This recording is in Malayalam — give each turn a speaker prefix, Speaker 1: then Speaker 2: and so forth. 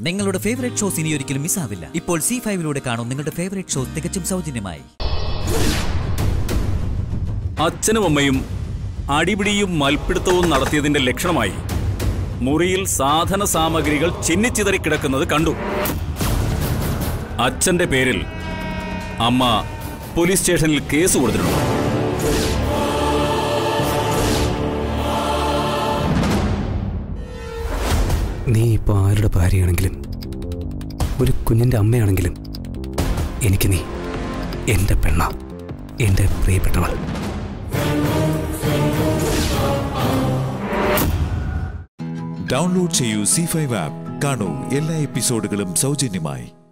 Speaker 1: നിങ്ങളുടെ ഫേവറേറ്റ് ഷോസ് ഇനി ഒരിക്കലും മിസ്സാവില്ല ഇപ്പോൾ സി ഫൈവിലൂടെ കാണും നിങ്ങളുടെ ഫേവറേറ്റ് ഷോ തികച്ചും സൗജന്യമായി
Speaker 2: അച്ഛനും അമ്മയും അടിപിടിയും മൽപ്പിടുത്തവും നടത്തിയതിന്റെ ലക്ഷണമായി മുറിയിൽ സാധന സാമഗ്രികൾ ചിന്നിച്ചിതറി കിടക്കുന്നത് കണ്ടു അച്ഛന്റെ പേരിൽ അമ്മ പോലീസ് സ്റ്റേഷനിൽ കേസ് കൊടുത്തിട്ടുണ്ട്
Speaker 3: നീ ഇപ്പോൾ ആരുടെ ഭാര്യയാണെങ്കിലും ഒരു കുഞ്ഞിൻ്റെ അമ്മയാണെങ്കിലും എനിക്ക് നീ എൻ്റെ പെണ്ണ എൻ്റെ പ്രിയപ്പെട്ടവൾ
Speaker 4: ഡൗൺലോഡ് ചെയ്യൂ സി ഫൈവ് ആപ്പ് കാണൂ എല്ലാ എപ്പിസോഡുകളും സൗജന്യമായി